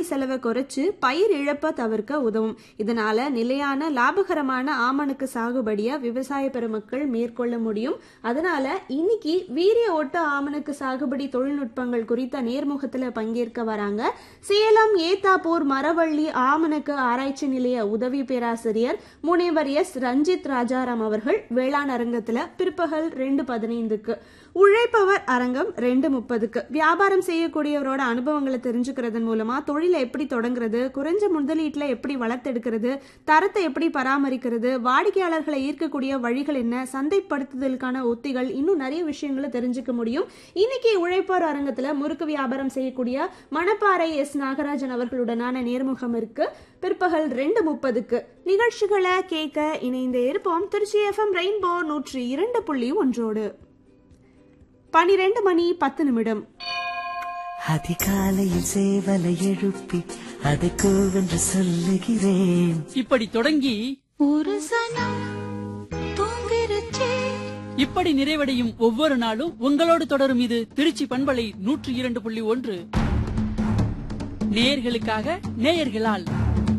செலவை குறைச்சு பயிர் இழப்பை தவிர்க்க உதவும் இதனால நிலையான லாபகரமான ஆமணக்கு சாகுபடியை விவசாய பெருமக்கள் மேற்கொள்ள முடியும் அதனால இன்னைக்கு வீரிய ஓட்ட ஆமணக்கு சாகுபடி தொழில்நுட்பங்கள் குறித்த நேர்முகத்துல பங்கேற்க வராங்க சேலம் ஏத்தாப்பூர் மரவள்ளி ஆமணக்கு ஆராய்ச்சி நிலைய உதவி பேராசிரியர் முனைவர் எஸ் ரஞ்சித் ராஜாராம் அவர்கள் வேளாண் அரங்கத்துல பிற்பகல் ரெண்டு பதினைந்துக்கு உழைப்பவர் அரங்கம் ரெண்டு முப்பதுக்கு வியாபாரம் செய்யக்கூடியவரோட அனுபவங்களை தெரிஞ்சுக்கிறதன் மூலமா தொழிலை எப்படி தொடங்குறது குறைஞ்ச முதலீட்டுல எப்படி வளர்த்தெடுக்கிறது தரத்தை எப்படி பராமரிக்கிறது வாடிக்கையாளர்களை ஈர்க்கக்கூடிய வழிகள் என்ன சந்தைப்படுத்துதலுக்கான உத்திகள் இன்னும் நிறைய விஷயங்களை தெரிஞ்சுக்க முடியும் இன்னைக்கு உழைப்பவர் அரங்கத்துல முறுக்கு வியாபாரம் செய்யக்கூடிய மணப்பாறை எஸ் நாகராஜன் அவர்களுடனான நேர்முகம் இருக்கு பிற்பகல் ரெண்டு முப்பதுக்கு நிகழ்ச்சிகளை கேட்க இணைந்து இருப்போம் திருச்சி எஃப்எம் ரெயின்போ நூற்றி இரண்டு புள்ளி ஒன்றோடு பனிரெண்டு மணி பத்து நிமிடம் அதிகாலையில் சேவலை எழுப்பி அதை கூவென்று சொல்லுகிறேன் இப்படி தொடங்கி ஒரு சனம் தூங்கிருச்சே இப்படி நிறைவடையும் ஒவ்வொரு நாளும் உங்களோடு தொடரும் இது திருச்சி பண்பலை நூற்றி இரண்டு புள்ளி ஒன்று நேயர்களுக்காக நேயர்களால்